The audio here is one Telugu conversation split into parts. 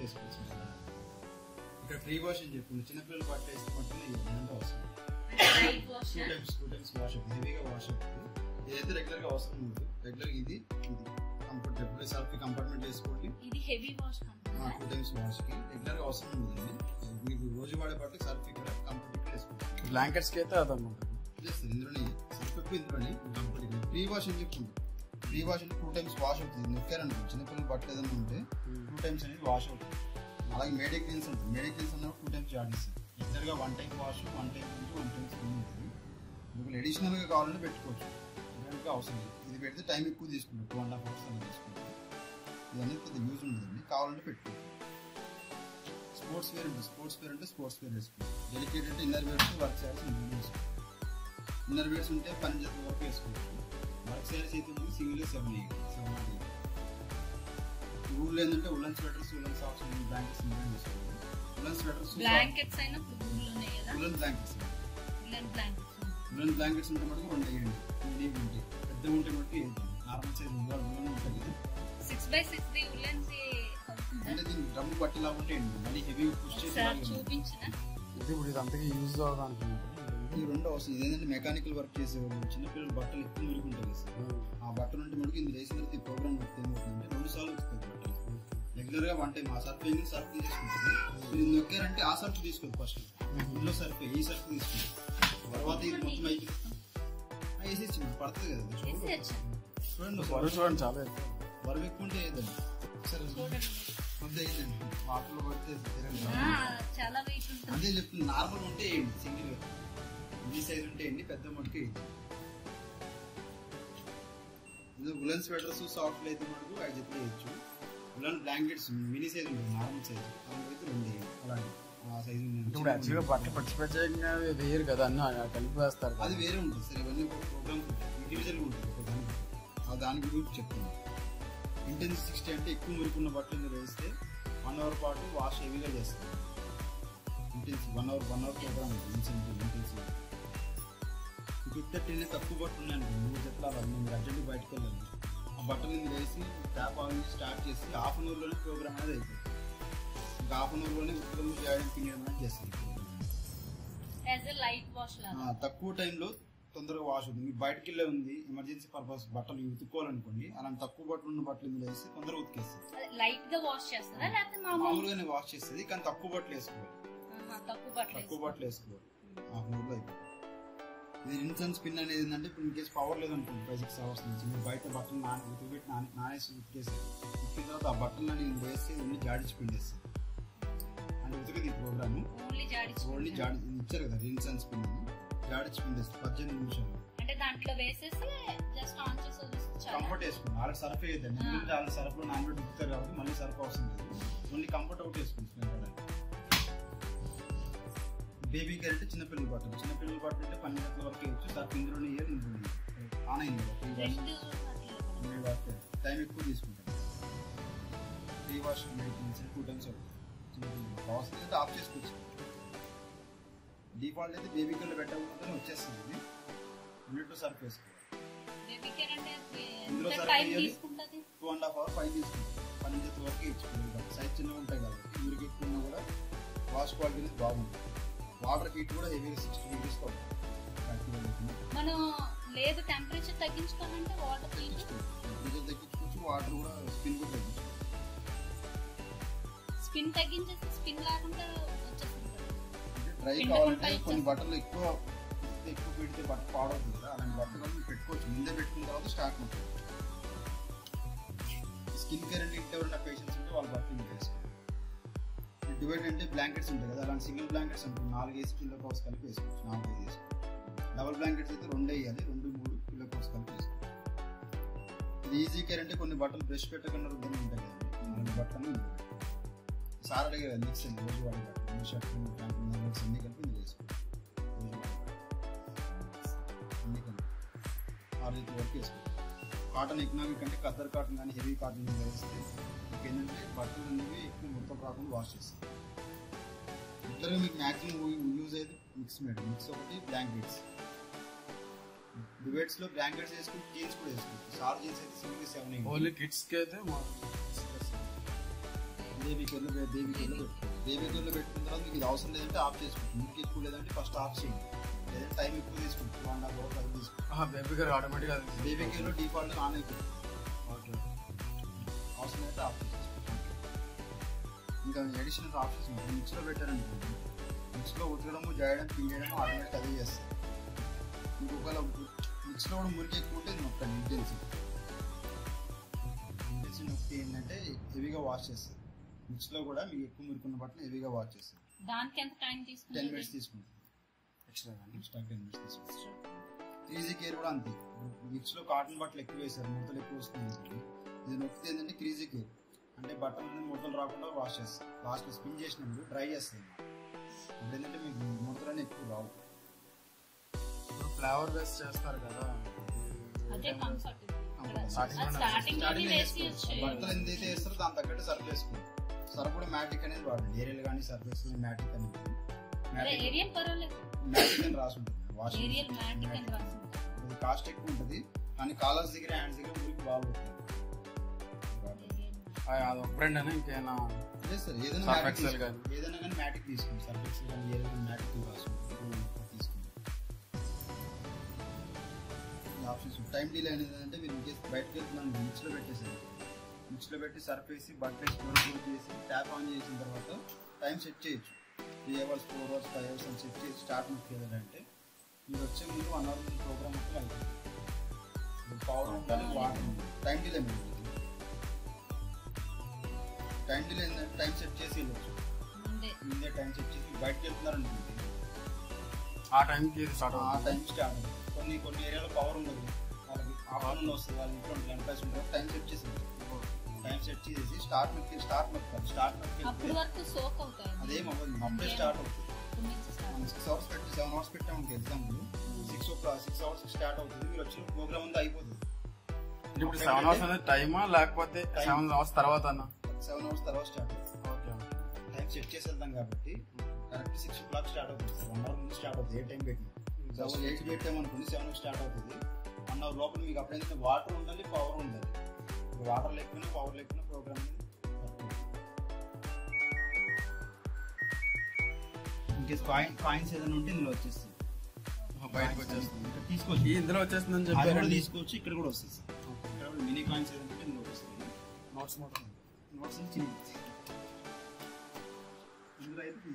వేసుకోవచ్చు మేడం. ఇక్కడ ఫ్రీ వాష్ అని చెప్పి చిన్నపిల్లలు బట్ట వేస్తే మాత్రం ఇదంతా అవసరం light wash two times two times wash అవుతుంది హెవీగా వాష్ అవుతుంది ఇదైతే రెగ్యులర్ గా అవసరం ఉంది రెగ్యులర్ ఇది ఇది కంఫర్ట్ ఎప్పుడు సర్ఫ్ కంపార్ట్మెంట్ వేసుకోండి ఇది హెవీ వాష్ అంటున్నా టూ టైమ్స్ వాష్ కి రెగ్యులర్ గా అవసరం ఉందండి మీకు రోజు వాడే బట్టి సర్ఫ్ ఇక్కడ కంఫర్ట్ ఇక్కడ వేసుకోండి బ్లాంకెట్స్కి అయితే అదనమాట చేస్తుంది ఇందులోనే సర్ఫ్ ఎక్కువ ఇందులోనే కంఫర్ట్ ఇక్కడ ఫ్రీ వాష్ అని చెప్పుకుంటాం ఫ్రీ వాష్ అంటే టూ టైమ్స్ వాష్ అవుతుంది నొక్కారనుకో చిన్నపిల్లలు బట్టలు ఏదైనా ఉంటే టూ టైమ్స్ అనేది వాష్ అవుతుంది అలాగే మేడే క్లీన్స్ ఉంటుంది మేడే క్లీన్స్ అన్నప్పుడు టూ టైమ్స్ ఆడిస్తుంది రెగ్యులర్ గా one time wash one time నుంచి వన్ టైం క్లీన్ ఉంటుంది మీకు అడిషనల్ గా కావాలంటే పెట్టుకోవచ్చు ఇలాంటి అవసరం లేదు ఇది పెడితే టైం ఎక్కువ తీసుకుంటాం టూ అండ్ హాఫ్ అవర్స్ అలా తీసుకుంటాం ఇది అనేది కొద్దిగా యూజ్ ఉంటుందండి కావాలంటే పెట్టుకోవచ్చు స్పోర్ట్స్ వేర్ ఉంటుంది స్పోర్ట్స్ వేర్ అంటే స్పోర్ట్స్ వేర్ వేసుకోవచ్చు డెలికేట్ అంటే ఇన్నర్ వేర్స్ వర్క్ చేయాల్సి ఇందులో వేసుకోవచ్చు ఇన్నర్ వేర్స్ ఉంటే పని చేసే వరకు వేసుకోవచ్చు వర్క్ చేయాల్సి అయితే ఉంది సింగిల్ సెవెన్ సెవెన్ ఎయిట్ ఊళ్ళో ఏంటంటే woollen sweaters woollen socks blankets వేసుకోవాలి ఉలన్ స్వెటర్స్ బ్లాంకెట్స్ అయినా ఊర్లోనే కదా woollen blankets woollen blankets woollen blankets ఉంటే మటుకు రెండు వేయండి మీడియం ఉంటాయి పెద్ద ఉంటే మటుకు వేయండి నార్మల్ సైజ్ ఉలన్ ఉంటాయి కదా six by six the woollens అంటే దీనికి డ్రమ్ పట్టేలా ఉంటాయండి మళ్ళీ హెవీగా పుష్ ఒకసారి చేసి చూపించిన ఇది ఇప్పుడు ఇది అంతగా యూజ్ అవుదాం అనుకున్నాను ఈ రెండు అవసరం ఇదేంటంటే మెకానికల్ వర్క్ చేసేవాళ్ళు చిన్నపిల్లలు బట్టలు ఎక్కువ మురుగుంటాయి కదా సార్ ఆ బట్టలు ఉంటే మనకి ఇందులో వేసిన తర్వాత ఈ ప్రోగ్రామ్ వర్క్ ఏమవుతుందంటే రెండు సార్లు వస్తుంది బట్టలు రెగ్యులర్ గా వన్ టైం ఆ సర్ఫ్ అయింది సర్ఫ్ తీసుకుంటుంది మీరు నొక్కారంటే ఆ సర్ఫ్ తీసుకోదు ఫస్ట్ ఇందులో సర్ఫ్ ఈ సర్ఫ్ తీసుకుంటుంది తర్వాత ఇది మొత్తం అయిపోయింది వేసేసి పడుతుంది కదా ఇది. వేసేయచ్చు. చూడండి బరువు ఒకసారి. చూడండి చాలా ఎక్కువ. బరువు ఎక్కువ ఉంటే వేయదండి సరే చూడండి కొద్దిగా వేయదండి వాటర్లో పడితే తిరగదు. ఆ, చాలా వెయిట్ ఉంటుంది అదే చెప్తుంది నార్మల్ ఉంటే వేయండి సింగిల్ ఈ సైజ్ ఉంటే వేయండి పెద్ద మటుకు వేయండి ఇందులో ఉలన్ స్వెటర్స్ సాఫ్ట్ అయితే మటుకు ఐదు జతలు వేయచ్చు ఉలన్ బ్లాంకెట్స్ మినీ సైజ్ ఉంటుంది నార్మల్ సైజ్ అలాంటివైతే రెండు వేయండి అలాంటి ఆ సైజ్ ఇప్పుడు యాక్చువల్గా బట్టలు పర్టిసిపేట్ చేయకుండా వేయరు కదా అన్న కలిపి వేస్తారు కదా. అది వేరే ఉంటుంది సార్ ఇవన్నీ ప్రోగ్రామ్ ఇండివిజువల్ ఉంటుంది ఒక దానికి ఆ దాని గురించి చెప్తున్నాను ఇంటెన్స్ సిక్స్టీ అంటే ఎక్కువ మురుకున్న బట్టలు మీరు వేస్తే వన్ అవర్ పాటు వాష్ హెవీగా చేస్తారు intense one hour one hour program ఉంటుంది ఇన్సెంటివ్ ఇంటెన్స్ ఫిఫ్త్ థర్టీనే తక్కువ బట్టలు ఉన్నాయండి మూడు జతలు అలా ఉన్నాయి. మీరు అర్జెంట్ బయటకు వెళ్ళాలి ఆ బట్టలు మీరు వేసి ట్యాప్ ఆన్ చేసి స్టార్ట్ చేసి హాఫ్ అన్ అవర్లోనే ప్రోగ్రామ్ అనేది అయిపోతుంది ఇంకా హాఫ్ అన్ అవర్లోనే ఉత్తరం చేయడం తినేయడం అనేది చేస్తుంది program. As a light wash లాగా ఆ, తక్కువ టైంలో తొందరగా వాష్ అవుతుంది మీకు బయటకి వెళ్ళే ఉంది ఎమర్జెన్సీ పర్పస్ బట్టలు ఉతుక్కోవాలనుకోండి అలాంటి తక్కువ బట్టలు ఉన్న బట్టలు ఇందులో వేసి తొందరగా ఉతికేస్తుంది లైట్ గా వాష్ చేస్తారా లేకపోతే మామూలు మామూలుగానే వాష్ చేస్తుంది కానీ తక్కువ బట్టలు వేసుకోవాలి ఆహా, తక్కువ బట్టలు తక్కువ వేసుకో. బట్టలు వేసుకోవాలి హాఫ్ అన్ అవర్లో అయిపోతుంది ఇది ఇన్సన్ స్పిన్ అనేది ఏంటంటే ఇప్పుడు ఇన్ కేసు పవర్ లేదనుకోండి ఫైవ్ సిక్స్ అవర్స్ నుంచి మీరు బయట బట్టలు నాని ఉతికిపెట్టి నాని నానేసి ఉతికేసి ఉతికిన తర్వాత ఆ బట్టలు నేను వేసి ఓన్లీ జాడించి పిండేస్తాను అంటే ఉతికది ఈ ప్రోగ్రాము ఓన్లీ జాడించి ఓన్లీ జాడి ఇచ్చారు కదా ఇన్సన్ స్పిన్ అని జాడించి పిండేస్తాను పద్దెనిమిది నిమిషాలు అంటే దాంట్లో వేసేసి జస్ట్ ఆన్ చేసి వదిలేస్తే చాలు. కంఫర్ట్ వేసుకుంటాం ఆల్రెడీ సర్ఫ్ వేయద్దండి ఎందుకంటే ఆల్రెడీ సర్ఫ్ లో నాన్ ఉతుకుతారు కాబట్టి మళ్ళీ సర్ఫ్ అవసరం లేదు ఓన్లీ కంఫర్ట్ అవుట్ వేసుకుంటున్నాం బేబీ కేర్ అంటే చిన్నపిల్లల బట్టలు చిన్నపిల్లల బట్టలు అంటే పన్నెండు గంటల వరకు వేయచ్చు సర్ఫ్ ఇందులోనే ఇయర్ ఇందులో ఆన్ అయింది కదా ఫ్రీ వాష్ రెండు అట్లా. ఫ్రీ వాష్ టైం ఎక్కువ తీసుకుంటాం ఫ్రీ వాష్ టూ టైమ్స్ అవసరం అయితే ఆఫ్ చేసుకోవచ్చు డిఫాల్ట్ అయితే బేబీ కేర్లో పెట్టకపోతే వచ్చేస్తుంది ఇది మినిట్ సర్ఫ్ వేసుకోవాలి బేబీ కేర్ అంటే ఇందులో ఎంత సర్ఫ్ టైం వేయాలి? తీసుకుంటది టూ అండ్ హాఫ్ అవర్ పైన తీసుకుంటాం పన్నెండు జత వరకు ఇచ్చుకోవాలి సైజ్ చిన్నగా ఉంటాయి కాబట్టి ఊరికి ఎక్కువ ఉన్నా కూడా వాష్ క్వాలిటీ అనేది బాగుంటుంది వాటర్ హీట్ కూడా హెవీగా సిక్స్టీ డిగ్రీస్ మనం లేదు టెంపరేచర్ తగ్గించుకోవాలంటే వాటర్ తీసి డీజిల్ తగ్గించుకోవచ్చు వాటర్ కూడా స్పిన్ కూడా తగ్గించుకోవచ్చు స్పిన్ తగ్గించేసి స్పిన్ లేకుండా వచ్చేస్తుంది అంటే డ్రై పిండి కావాలంటే కొంటాయి కొన్ని బట్టలు ఎక్కువ ఉతికితే ఎక్కువ పెడితే బట్ట పాడవుతుంది కదా అలాంటి బట్టలు మీరు పెట్టుకోవచ్చు ముందే పెట్టుకున్న తర్వాత స్టార్ట్ ఉంటుంది స్కిన్ కేర్ అంటే ఇంట్లో ఉన్న పేషెంట్స్ ఉంటే వాళ్ళ బట్టలు ఇంకా వేసుకోవాలి డివైడ్ అంటే బ్లాంకెట్స్ ఉంటాయి కదా అలాంటి సింగిల్ బ్లాంకెట్స్ ఉంటుంది నాలుగు వేసి పిల్లో కవర్స్ కలిపి వేసుకోవచ్చు నాలుగు ఐదు వేసుకోవచ్చు డబుల్ బ్లాంకెట్స్ అయితే రెండు వేయాలి రెండు మూడు పిల్లో కవర్స్ కలిపి వేసుకోవచ్చు ఇది ఈజీ కేర్ అంటే కొన్ని బట్టలు బ్రష్ పెట్టకుండా రుద్దని ఉంటాయి కదా అలాంటి బట్టలు సార్ అడిగే మిక్స్ అండి రోజు వాడే బట్టలు షర్ట్ ప్యాంట్ మిక్స్ అన్ని కలిపి ఇందులో వేసుకోవాలి రోజు వాడే బట్టలు. అన్ని కలిపి ఆరు లీటర్ వరకు వేసుకోవాలి కాటన్ ఎకనామిక్ అంటే కద్దర్ కాటన్ కానీ హెవీ కాటన్ కానీ వేస్తే మీకు ఏంటంటే బట్టలు అనేవి ఎక్కువ ముడతలు రాకుండా వాష్ చేస్తాయి ఇద్దరు మీకు మ్యాక్సిమం యూజ్ అయ్యేది మిక్స్ మేడం మిక్స్ ఒకటి బ్లాంకెట్స్ డిబేట్స్ లో బ్లాంకెట్స్ వేసుకుని జీన్స్ కూడా వేసుకుంటాం సార్ జీన్స్ అయితే సింగిల్ సెవెన్ ఓన్లీ కిడ్స్ కి అయితే మా- బేబీ కేర్లో బేబీ కేర్లో పెట్టుకోండి బేబీ కేర్లో పెట్టుకున్న తర్వాత మీకు ఇది అవసరం లేదంటే ఆఫ్ చేసుకోండి మీకు ఎక్కువ లేదంటే ఫస్ట్ ఆఫ్ చేయండి లేదంటే టైం ఎక్కువ తీసుకుంటుంది వన్ హాఫ్ అవర్ టైం తీసుకుంటుంది బేబీ గారు ఆటోమేటిక్గా బేబీ కేర్లో డిఫాల్ట్ ఆన్ అయిపోతుంది ఓకే అవసరం అయితే ఆఫ్ చేసేసుకోండి ఇంకా అడిషనల్ ఆప్షన్స్ ఉంటాయి మిక్స్లో పెట్టారనుకోండి మిక్స్లో ఉతకడము చేయడం పిండేయడం ఆటోమేటిక్ అదే చేస్తారు ఇంకొకవేళ మిక్స్లో కూడా మురికి ఎక్కువ ఉంటే ఇది నొక్కండి ఇంటెన్సీ ఇంటెన్సీ నొక్కి ఏంటంటే హెవీగా వాష్ చేస్తారు మిక్స్లో కూడా మీకు ఎక్కువ మురికి ఉన్న బట్టలు హెవీగా వాష్ చేస్తారు దానికి ఎంత టైం టెన్ తీసుకుంటుంది మినిట్స్ తీసుకుంటాం ఎక్స్ట్రా కానీ ఎక్స్ట్రా టెన్ మినిట్స్ తీసుకుంటాం క్రీజీ కేర్ కూడా అంతే మిక్స్ లో కాటన్ బట్టలు ఎక్కువ వేసారు ముడతలు ఎక్కువ వస్తున్నాయి అనుకోండి. ఇది నొక్కితే ఏంటంటే క్రీజీ కేర్ అంటే బట్టల మీద ముడతలు రాకుండా వాష్ చేస్తారు లాస్ట్ స్పిన్ చేసినప్పుడు డ్రై చేస్తాయి అప్పుడు ఏంటంటే మీకు ముడతలన్నీ ఎక్కువ రావు ఇప్పుడు ఫ్లేవర్ వేస్ట్ చేస్తారు కదా అదే కంఫర్ట్ Starting లోనే స్టార్టింగ్ స్టార్టింగ్ వేసి వచ్చేయండి. బట్టలు ఎంతైతే వేస్తారో దాని తగ్గట్టు సర్ఫ్ వేసుకోండి సర్ఫ్ కూడా మ్యాటిక్ అనేది వాడండి ఏరియల్ కానీ సర్ఫ్ వేసుకుని మ్యాటిక్ అనేది అదే మ్యాటిక్ ఏరియల్ పర్వాలేదు మ్యాటిక్ అని రాసి ఉంటుంది వాష్ ఏరియల్ మ్యాటిక్ అని రాసింది ఇది కాస్ట్ ఎక్కువ ఉంటుంది కానీ కాలర్స్ దగ్గర హ్యాండ్స్ దగ్గర మురికి బాగుంటుంది అది ఒక బ్రాండ్ అని ఇంకేనా లేదు సార్ ఏదైనా Surf మ్యాటిక్ excel తీసుకోండి. ఏదైనా కానీ మ్యాటిక్ తీసుకోండి సర్ఫ్ ఎక్సెల్ కానీ ఏదైనా మ్యాటిక్ రాసుకోండి తీసుకోండి ఆప్షన్స్ టైం డిలే అనేది అంటే మీరు ఇంకేస్ బయటకు వెళ్తున్నాను మిక్స్లో పెట్టేసారు మిక్స్లో పెట్టి సర్ఫ్ వేసి బట్టలు వేసి డోర్ క్లోజ్ చేసి ట్యాప్ ఆన్ చేసిన తర్వాత టైం సెట్ చేయొచ్చు three hours four hours five hours అని సెట్ చేసి స్టార్ట్ అంటే మీరు వచ్చే ముందు వన్ అవర్ ముందు ప్రోగ్రామ్ మొత్తం అయిపోతుంది పవర్ ఉండాలి వాటర్ ఉండాలి టైం డిలే మీరు టైం డిలే ఏంటంటే టైం సెట్ చేసి వెళ్ళొచ్చు ముందే ముందే టైం సెట్ చేసి బయటకు వెళ్తున్నారు అనుకోండి ఆ టైంకి ఇది స్టార్ట్ ఆ అవుతుంది టైం స్టార్ట్ అవుతుంది. కొన్ని కొన్ని ఏరియాలో పవర్ ఉండదు వాళ్ళకి ఆఫ్టర్నూన్ వస్తుంది వాళ్ళ ఇంట్లో ఎంప్లాయీస్ ఉంటారు టైం సెట్ చేసి టైం సెట్ చేసి స్టార్ట్ నొక్కి స్టార్ట్ నొక్కాలి స్టార్ట్ నొక్కి అప్పుడు వరకు సోక్ అవుతాయి అదేం అవ్వదు అప్పుడే స్టార్ట్ అవుతుంది అప్పుడు నుంచి start. మనం సిక్స్ అవర్స్ పెట్టి సెవెన్ అవర్స్ పెట్టాము example six o'clock six hours start అవుతుంది మీరు వచ్చిన ప్రోగ్రామ్ అంతా అయిపోతుంది ఇప్పుడు సెవెన్ అవర్స్ అనేది టైమా లేకపోతే Time. సెవెన్ అవర్స్ తర్వాత అన్న సెవెన్ అవర్స్ తర్వాత స్టార్ట్ అవుతుంది ఓకే టైం సెట్ చేసి వెళ్తాం కాబట్టి correct six o'clock start అవుతుంది సార్ వన్ అవర్ ముందు స్టార్ట్ అవుతుంది ఏ టైం పెట్టినా సెవెన్ ఎయిట్ పెట్టామనుకోండి సెవెన్ స్టార్ట్ అవుతుంది వన్ అవర్ లోపల మీకు అప్పుడైతే వాటర్ ఉండాలి పవర్ ఉండాలి వాటర్ లేకపోయినా పవర్ లేకపోయినా ప్రోగ్రామ్ ఇంకేస్ కాయిన్ కాయిన్స్ ఏదైనా ఉంటే ఇందులో వచ్చేస్తుంది బయటకు వచ్చేస్తుంది ఇక్కడ తీసుకోవచ్చు ఈ ఇందులో వచ్చేస్తుందని అది కూడా చెప్పారు తీసుకోవచ్చు ఇక్కడ కూడా వస్తుంది సార్. ఇక్కడ కూడా మినీ కాయిన్స్ ఏదైనా ఉంటే ఇందులో వస్తుంది నోట్స్ మొత్తం నోట్స్ చిన్న ఇందులో అయితే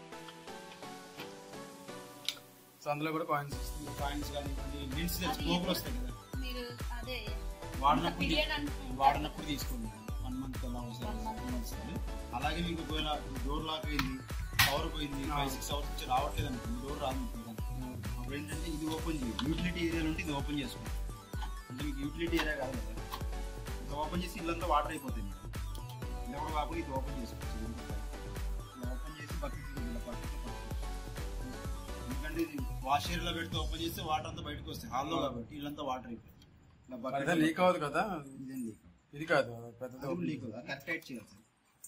సో అందులో కూడా కాయిన్స్ ఇస్తుంది కాయిన్స్ కానీ బిల్స్ అది స్కోప్ వస్తాయి కదా మీరు అదే వాడినప్పుడు పీరియడ్ అంటున్నారు వాడినప్పుడు తీసుకోండి వన్ మంత్ అలా అవసరం One month వస్తుంది అలాగే మీకు ఒకవేళ డోర్ లాక్ అయింది పవర్ పోయింది ఫైవ్ సిక్స్ అవర్స్ నుంచి రావట్లేదు అనుకోండి డోర్ రాదు మీకు ఇదంతా. అప్పుడు ఏంటంటే ఇది ఓపెన్ చేయాలి యూటిలిటీ ఏరియా ఉంటే ఇది ఓపెన్ చేసుకోండి అంటే మీకు యూటిలిటీ ఏరియా కాదు కదా ఇది ఓపెన్ చేసి ఇల్లంతా వాటర్ అయిపోతుంది మీకు ఇలా కూడా కాకుండా ఇది ఓపెన్ చేసుకోవచ్చు ఇది ఇంకొక ఇలా ఓపెన్ చేసి బకెట్ ఇలా బకెట్ ఎందుకంటే ఇది వాష్ ఏరియాలో పెడితే ఓపెన్ చేస్తే వాటర్ అంతా బయటకు వస్తాయి హాల్లో కాబట్టి ఇల్లంతా వాటర్ అయిపోతుంది ఇలా అదే బకెట్ లీక్ అవ్వదు కదా ఇదేం లీక్ ఇది కాదు అది పెద్దది అది ఒకటి. లీక్ కరెక్ట్ టైట్ చేయాలి సార్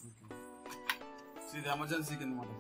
సో ఇది ఎమర్జెన్సీ కింద మాట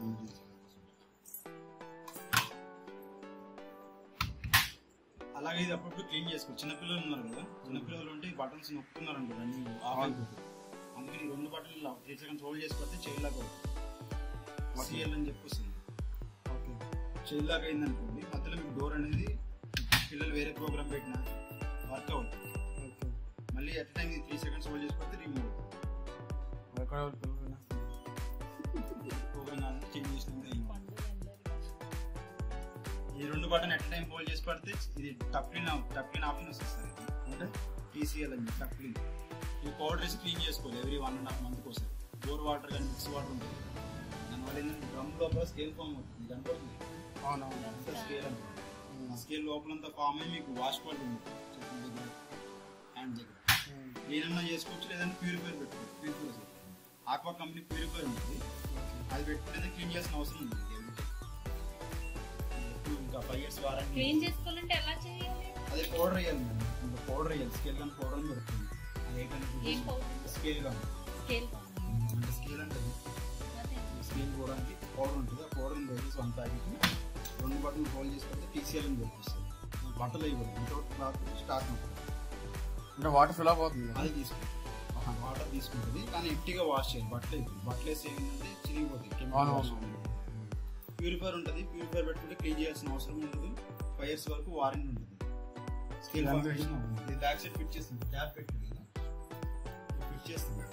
అలాగే ఇది అప్పుడప్పుడు క్లీన్ చేసుకో చిన్నపిల్లలు ఉన్నారు కదా చిన్నపిల్లలు ఉంటే బటన్స్ నొక్కుతున్నారు అంటే రన్నింగ్ ఆఫ్ అయిపోతుంది అందుకని ఈ రెండు బట్టలు ఇలా త్రీ సెకండ్స్ హోల్డ్ చేసుకొస్తే చైల్డ్ లాగా సీఎల్ అని చెప్పి వస్తుంది ఓకే చైల్డ్ లాగా అయింది అనుకోండి మధ్యలో మీకు డోర్ అనేది పిల్లలు వేరే ప్రోగ్రామ్ పెట్టిన వర్క్ అవుతుంది ఓకే మళ్ళీ at time three seconds hold చేసుకొస్తే రిమూవ్ ఎక్కడ పిల్లలు ప్రోగ్రామ్ చేంజ్ చేసినప్పుడు ఏం కాదు. పండుగ అందరికీ. ఈ రెండు బటన్ ఎట్ టైం హోల్డ్ చేసి పడితే ఇది టప్లిన్ టప్లిన్ ఆప్షన్ వస్తుంది సార్ ఇది. అంటే టీసీఎల్ అని టప్లిన్ ఈ పౌడర్ వేసి క్లీన్ చేసుకోవాలి ఎవ్రీ వన్ అండ్ హాఫ్ మంత్కి ఒకసారి బోర్ వాటర్ కానీ మిక్స్ వాటర్ ఉంటుంది కదా. దానివల్ల ఏంటంటే డ్రమ్ లోపల స్కేల్ ఫామ్ అవుతుంది కనపడుతుంది అవునవును అంతా స్కేల్ అంటే ఆ స్కేల్ లోపలంతా ఫామ్ అయ్యి మీకు వాష్ క్వాలిటీ ఉంటుంది చేతుల దగ్గర హ్యాండ్ దగ్గర ఏదన్నా చేసుకోవచ్చు లేదంటే ప్యూరిఫైర్ పెట్టుకోవచ్చు ప్యూరిఫైర్ ఆక్వా కంపెనీ ప్యూరిఫైర్ ఉంటుంది అది పెట్టుకుంటే క్లీన్ చేసిన అవసరం ఉంది మీకు every time. ఎక్కువ ఇంకా ఫైవ్ ఇయర్స్ వారంటీ క్లీన్ చేసుకోవాలంటే ఎలా చేయాలి అదే పౌడర్ వేయాలి మేడం ఇంకా పౌడర్ వేయాలి స్కేల్ కానీ పౌడర్ అని దొరుకుతుంది అది ఏం పౌడర్ స్కేల్ కానీ స్కేల్ అంటే స్కేల్ అంటే అదే స్కేల్ పోవడానికి పౌడర్ ఉంటుంది ఆ పౌడర్ వేసేసి వన్ ప్యాకెట్ రెండు బట్టలు హోల్డ్ చేసుకుంటే టీసీఎల్ అని దొరికిస్తుంది బట్టలు వేయకూడదు వితౌట్ క్లాత్ స్టాక్ ఉంటుంది అంటే వాటర్ ఫిల్ అప్ అవుతుంది కదా? అది తీసుకోండి ఆ వాటర్ తీసుకుంటుంది కానీ ఎట్టిగా వాష్ చేయాలి బట్టలు ఇప్పుడు బట్టలు వేసి ఏంటంటే చిరిగిపోతాయి అవును, అవును. ప్యూరిఫైర్ ఉంటుంది ప్యూరిఫైర్ పెట్టుకుంటే క్లీన్ చేయాల్సిన అవసరం ఉండదు ఫైవ్ ఇయర్స్ వరకు వారంటీ ఉంటుంది స్కిల్ ఎంత? ఫార్మేషన్ ఉంటుంది ఇది బ్యాక్ సైడ్ ఫిట్ చేస్తుంది ట్యాప్ పెట్టింది కదా ఫిట్ చేస్తుంది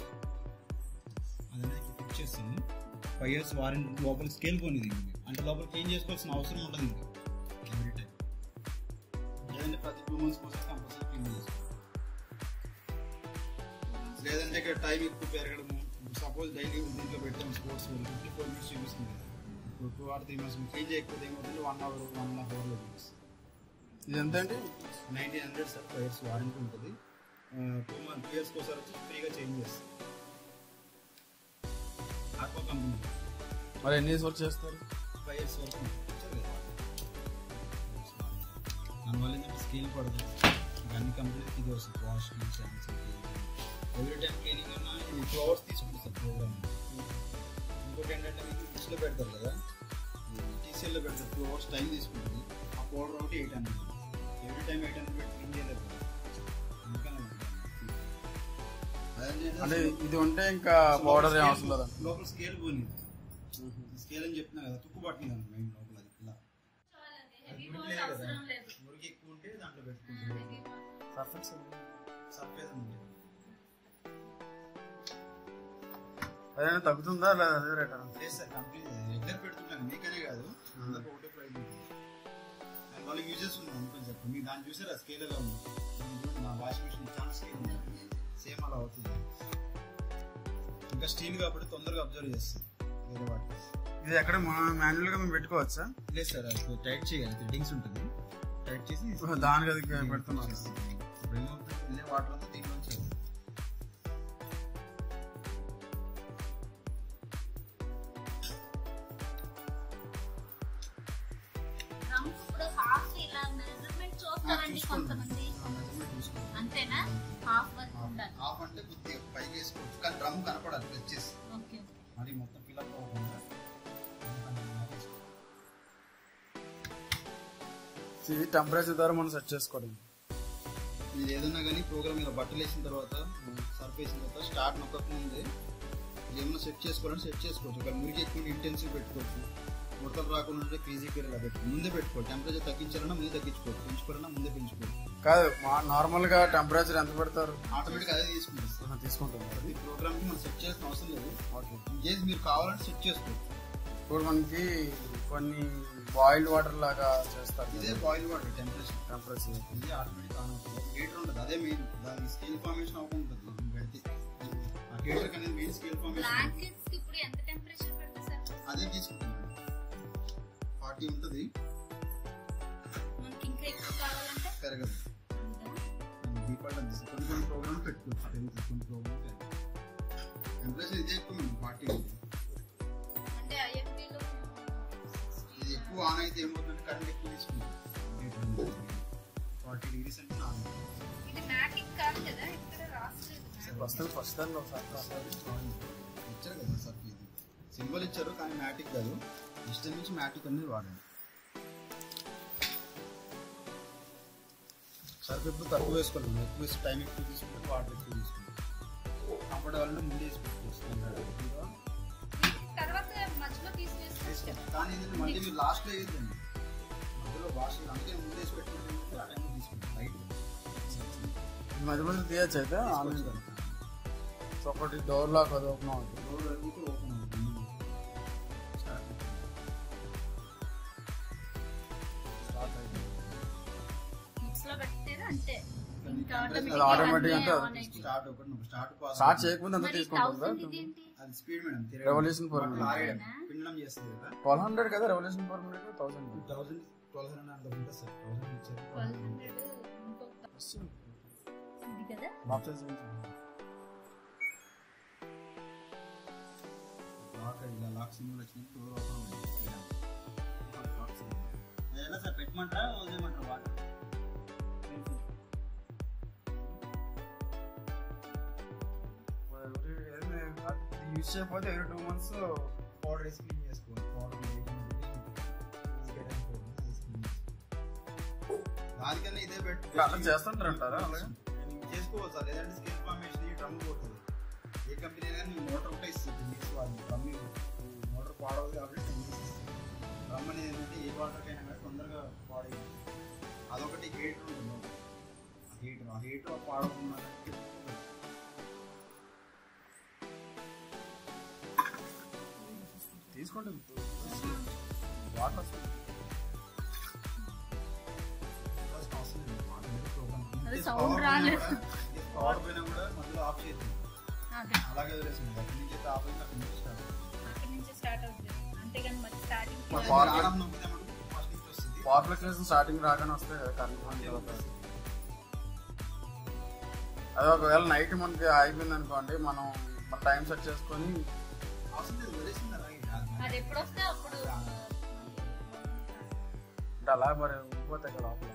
అదే ఫిట్ చేస్తుంది ఫైవ్ ఇయర్స్ వారంటీ లోపల స్కేల్ పోనిది అంటే లోపల క్లీన్ చేసుకోవాల్సిన అవసరం ఉండదు ఇంకా ఎవ్రీ టైం లేదంటే ప్రతి టూ మంత్స్ కోసం కంపల్సరీ క్లీన్ చేసుకోవాలి లేదంటే ఇక్కడ టైం ఎక్కువ పెరగడము సపోజ్ డైలీ దీంట్లో పెట్టాం స్పోర్ట్స్ ఫిఫ్టీ ఫోర్ మినిట్స్ చూపిస్తుంది కదా ఇప్పుడు two or three months clean చేయకపోతే ఏమవుతుంది one hour one and half అవర్లో చూపిస్తుంది ఇది ఎంత అండి nineteen hundred sir five years warranty ఉంటుంది టూ మంత్ టూ ఇయర్స్కి ఒకసారి వచ్చి ఫ్రీగా చేంజ్ చేస్తాం ఆక్వా కంపెనీ మరి ఎన్ని డేస్ వర్క్ చేస్తారు ఫైవ్ ఇయర్స్ వరకు ఉంటుంది. దానివల్ల ఏంటంటే స్కేల్ పడదు ఇంకా అన్ని కంపెనీకి ఇది వస్తుంది wash chance every time cleaning అన్నా ఇది టూ అవర్స్ తీసుకుంటుంది సార్ ప్రోగ్రామ్ ఇంకోటి ఏంటంటే మీకు ఫ్రిడ్జ్లో పెడతారు కదా టీసీఎల్లో పెడతారు టూ అవర్స్ టైం తీసుకుంటుంది ఆ పౌడర్ ఒకటి eight hundred every time eight hundred పెట్టి క్లీన్ చేయలేదు కదా అందుకని అంటే ఇది ఉంటే ఇంకా పౌడర్ ఏం అవసరం లేదా లోపల స్కేల్ పోయింది స్కేల్ అని చెప్తున్నా కదా తుక్కు పట్టింది మెయిన్ లోపల అది ఇలా హెవీ మురికి బోల్ లేదు కదా అవసరం లేదు మురికి ఎక్కువ ఉంటే దాంట్లో పెట్టుకుంటుంది హెవీ బోల్. సర్ఫేస్ ఉంది అదే తగ్గుతుందా లేదా అదే రేటా లేదు సార్ కంప్లీట్ రెగ్యులర్ పెడుతున్నాను మీకనే కాదు అందరికి ఒకటే ప్రైస్ ఉంటుంది అండ్ వాళ్ళకి యూజెస్ ఉంది అనుకుని చెప్పండి మీరు దాన్ని చూసారా స్కేల్ ఎలా ఉంది నేను చూడండి, నా వాషింగ్ మిషన్ చాలా స్కేల్ ఉంది సేమ్ అలా అవుతుంది ఇంకా స్టీల్ కాబట్టి తొందరగా అబ్జర్వ్ చేస్తుంది వేరే వాటి ఇది ఎక్కడ మాన్యువల్ గా మేము పెట్టుకోవచ్చా లేదు సార్ అది టైట్ చేయాలి థ్రెడ్డింగ్స్ ఉంటుంది టైట్ చేసి దానికి అది పెడుతున్నారు ఇప్పుడు ఏమవుతుంది వెళ్ళే వాటర్ అంతా దీంట్లోంచి వెళ్తుంది. రంగు ఇప్పుడు హాఫ్ ఇలా మెజర్మెంట్ చూస్తారండి చూసుకోండి. కొంతమంది ఆ measurement చూసుకోండి. అంతేనా హాఫ్ వరకు ఉండాలి హాఫ్ అంటే కొద్దిగా పైకి వేసుకోవచ్చు కానీ డ్రమ్ కనపడాలి ప్రెస్ చేసి ఓకే మరి మొత్తం ఫిల్అప్ అవ్వకుండా ఇది టెంపరేచర్ ద్వారా మనం సెట్ చేసుకోవడం ఇది ఏదన్నా కానీ ప్రోగ్రామ్ ఇలా బట్టలు వేసిన తర్వాత సర్ఫ్ వేసిన తర్వాత స్టార్ట్ నొక్కక ముందే ఇది ఏమైనా సెట్ చేసుకోవాలంటే సెట్ చేసుకోవచ్చు ఇక్కడ మురికి ఎక్కువ ఇంటెన్సివ్ పెట్టుకోవచ్చు ముడతలు రాకుండా ఉంటే క్రీజీ పేరు ఇలా పెట్టుకో ముందే పెట్టుకోవచ్చు టెంపరేచర్ తగ్గించాలన్నా ముందే తగ్గించుకోవచ్చు పెంచుకోవాలన్నా ముందే పెంచుకోవచ్చు కాదు నార్మల్ గా టెంపరేచర్ ఎంత పెడతారు ఆటోమేటిక్ అదే తీసుకుంటుంది సార్. ఆహా, తీసుకుంటున్నారు అది ప్రోగ్రామ్ కి మనం సెట్ చేయాల్సిన అవసరం లేదు ఇన్ కేస్ మీరు కావాలంటే సెట్ చేసుకోవచ్చు ఇప్పుడు మనకి కొన్ని బాయిల్డ్ వాటర్ లాగా చేస్తారు ఇదే బాయిల్ వాటర్ టెంపరేచర్ టెంపరేచర్ ఇది ఆటోమేటిక్ ఆన్ అవుతుంది హీటర్ ఉంటుంది అదే మెయిన్ దాని స్కేల్ ఫార్మేషన్ అవ్వకుండా ఉంటుంది పెడితే ఆ హీటర్ అనేది మెయిన్ స్కేల్ ఫార్మేషన్ బ్లాంకెట్స్ కి ఇప్పుడు ఎంత టెంపరేచర్ పెడితే సార్ అదే తీసుకుంటుంది ఫార్టీ ఉంటుంది మనకి ఇంకా ఎక్కువ కావాలంటే పెరగదు డిఫాల్ట్ అంతే కొన్ని కొన్ని ప్రోగ్రామ్ పెట్టుకోవచ్చు పెరుగుతుంది కొన్ని ప్రోగ్రామ్ టెంపరేచర్ ఇదే ఎక్కువ మేము ఫార్టీ అంటే ఐఎఫ్బి లో ఇది ఎక్కువ ఆన్ అయితే ఏమవుతుందంటే కరెంట్ ఎక్కువ తీసుకుంటుంది ఫార్టీ డిగ్రీస్ అంటే ఆన్ ఇది మ్యాటిక్ కాదు కదా ఇక్కడ రాసుకోలేదు వస్తుంది ఫస్ట్ దాన్ని ఒకసారి రాస్తారు. ఇచ్చారు కదా సార్ ఇది సింబల్ ఇచ్చారు కానీ మ్యాటిక్ కాదు ఇష్టం నుంచి మ్యాటిక్ అనేది వాడండి సర్ఫ్ ఎప్పుడు తక్కువ వేసుకోవాలి మనం ఎక్కువ వేసి టైం ఎక్కువ తీసుకుంటే వాటర్ ఎక్కువ తీసుకుంటాం కంఫర్ట్ కావాలంటే ముందే వేసి పెట్టుకోవచ్చు తర్వాత మధ్యలో తీసివేసుకోవచ్చు కానీ ఇది మళ్ళీ మీరు లాస్ట్లో వేయద్దండి మధ్యలో వాష్ అందుకే ముందే వేసి పెట్టుకుంటే ఆ టైం తీసుకుంటాం లైట్ ఈ మధ్య మధ్య తీయచ్చు అయితే ఆన్లైన్ సో ఒకటి డోర్ లాక్ అది ఓపెన్ అవుతుంది డోర్ అడుగుతూ ఓపెన్ అవుతుంది స్టార్ట్ స్టార్ట్ అయింది మిక్స్ లో పెట్టారు అంతే ఇంకా అది automatic automatic గా అంటే అన్నీ అది on అయిపోయి. స్టార్ట్ ఒకటి స్టార్ట్ పాస్ స్టార్ట్ చేయకముందు అంతా మరి తీసుకుంటుందా 1000 ఇదేంటి అది speed madam Revolution per minute. లాగడం పిండడం చేస్తుంది కదా ట్వెల్వ్ హండ్రెడ్ కదా revolution per minute thousand thousand twelve hundred అంత ఉంటుంది సార్ థౌసండ్ ఇచ్చారు 1200 ఇంకొక ఇది కదా లాక్ ఇలా లాక్ సింబల్ వచ్చినప్పుడు డోర్ ఓపెన్ అవుతుంది లాక్ సింబల్ ఎలా సార్ పెట్టమంటారా వదిలేమంటారా వాటర్ యూజ్ చేయకపోతే ఎవ్రీ టూ మంత్స్ పౌడర్ వేసి క్లీన్ చేసుకోవాలి పౌడర్ దానికన్నా ఇదే పెట్టు అలా చేస్తుంటారంటారా అలాగే చేసుకోవచ్చు సార్ లేదంటే స్కిన్ ఫార్మేషన్ డ్రమ్ పోతుంది ఏ కంపెనీ అయినా నీకు మోటార్ ఒకటే ఇస్తుంది మిక్స్ వాళ్ళు డ్రమ్ మోటార్ పాడవదు కాబట్టి టెన్ మిక్స్ ఇస్తుంది డ్రమ్ అనేది ఏంటంటే ఏ వాటర్కైనా కానీ తొందరగా పాడైపోతుంది అదొకటి హీటర్ ఉంటుంది హీటర్ ఆ హీటర్ పాడకుండా తీసుకోండి వాటర్ వస్తుంది అది sound రాలేదు. పవర్ పోయినా కూడా మధ్యలో ఆఫ్ చేస్తుంది అదే అలాగే వదిలేసింది అక్కడి నుంచి అయితే ఆఫ్ అయింది అక్కడి నుంచి స్టార్ట్ అక్కడి నుంచి స్టార్ట్ అవుతుంది అంతేగాని మరి స్టార్టింగ్ మరి పవర్ power- ఆడం నొక్కితే మటుకు ఫస్ట్ నుంచి వస్తుంది పవర్ ఫ్లక్చుయేషన్ స్టార్టింగ్ రాగానే వస్తాయి కదా కరెంట్ అది ఒకవేళ నైట్ మనకి అయిపోయింది అనుకోండి మనం మన టైం సెట్ చేసుకొని అవసరం లేదు వదిలేసింది అలాగే అది ఎప్పుడు వస్తే అప్పుడు అంటే అలా మరి ఊడిపోతాయి కదా లోపల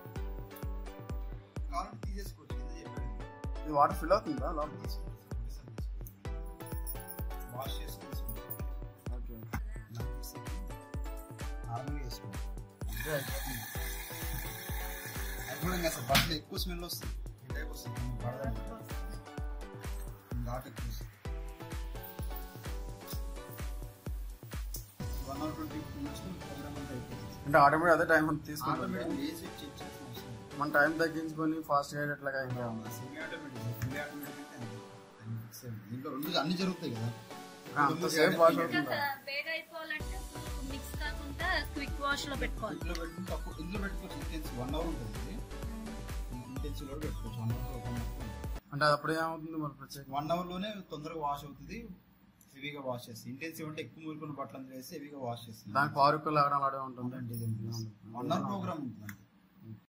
కావాలంటే తీసేసుకోవచ్చు కింద చెప్పాడు ఇది వాటర్ ఫిల్ అవుతుందా లోపల వాష్ చేసి తీసుకుంటాం ఓకే నార్మల్గా వేసుకోండి అంతే అయిపోతుంది అది కూడా ఇంకా అసలు బట్టలు ఎక్కువ స్మెల్ వస్తుంది ఈ టైప్ వస్తుంది పడదండి ఘాట్ ఎక్కువ వస్తుంది one hour twenty minutes program అంతా అయిపోతుంది అంటే ఆటోమేటిక్ అదే టైం తీసుకుంటుంది ఆటోమేటిక్ ఏ సెట్ చెక్ చేసిన అవసరం లేదు. మన టైం తగ్గించుకొని ఫాస్ట్ అయ్యేటట్లుగా ఇంకా ఉంది సెమీ ఆటోమేటిక్ ఫుల్ ఆటోమేటిక్ అంటే అంతే. దాన్ని fix చేయండి. దీంట్లో రెండు అన్ని జరుగుతాయి కదా అంతసేపు వాష్ ఇంకా అవుతుందా వేడి అయిపోవాలంటే మిక్స్ కాకుండా క్విక్ వాష్ లో పెట్టుకోవాలి ఇంట్లో పెట్టుకుంటే తక్కువ ఇంట్లో పెట్టుకోవచ్చు ఇంటెన్స్ వన్ అవర్ ఉంటుంది ఇది ఇంటెన్స్ కూడా పెట్టుకోవచ్చు వన్ అవర్ ఒక అంటే అది అప్పుడు ఏమవుతుంది మరి ప్రత్యేకంగా వన్ అవర్ లోనే తొందరగా వాష్ అవుతుంది హెవీగా వాష్ చేస్తుంది ఇంటెన్సివ్ అంటే ఎక్కువ మురుకున్న బట్టలు అందులో వేసి హెవీగా వాష్ చేస్తుంది దానికి పవర్ ఎక్కువ లాగడం అలాగే ఉంటుంది వన్ అవర్ ప్రోగ్రామ్ ఉంటుంది